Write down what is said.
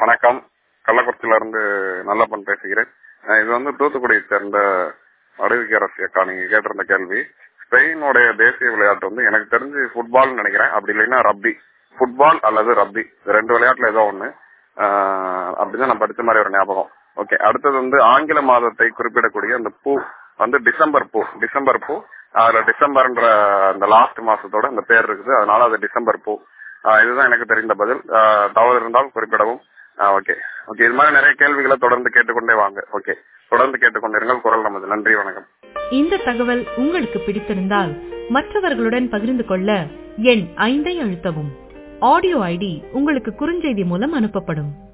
வணக்கம் கள்ளக்குறிச்சியில இருந்து நல்லப்பன் பேசுகிறேன் அஹ் இது வந்து தூத்துக்குடியை சேர்ந்த வடவிக்கரசி அக்கா நீங்க கேட்டிருந்த கேள்வி ஸ்பெயினுடைய தேசிய விளையாட்டு வந்து எனக்கு தெரிஞ்சு ஃபுட்பால் நினைக்கிறேன் அப்படி இல்லைன்னா ரப்பி ஃபுட்பால் அல்லது ரப்பி இது ரெண்டு விளையாட்டுல ஏதோ ஒண்ணு அஹ் அப்படிதான் நான் படிச்ச மாதிரி ஒரு ஞாபகம் ஓகே அடுத்தது வந்து ஆங்கில மாதத்தை குறிப்பிடக்கூடிய அந்த பூ வந்து டிசம்பர் பூ டிசம்பர் பூ அதுல டிசம்பர்ன்ற அந்த லாஸ்ட் மாசத்தோட அந்த பேர் இருக்குது அதனால அது டிசம்பர் பூ ஆஹ் இதுதான் எனக்கு தெரிந்த பதில் ஆஹ் தவறு இருந்தால் குறிப்பிடவும் ஓகே ஓகே இது மாதிரி நிறைய கேள்விகளை தொடர்ந்து கேட்டுக்கொண்டே வாங்க ஓகே தொடர்ந்து கேட்டுக்கொண்டிருங்கள் குரல் நமது நன்றி வணக்கம் இந்த தகவல் உங்களுக்கு பிடித்திருந்தால் மற்றவர்களுடன் பகிர்ந்து கொள்ள எண் ஐந்தை அழுத்தவும் ஆடியோ ஐடி உங்களுக்கு குறுஞ்செய்தி மூலம் அனுப்பப்படும்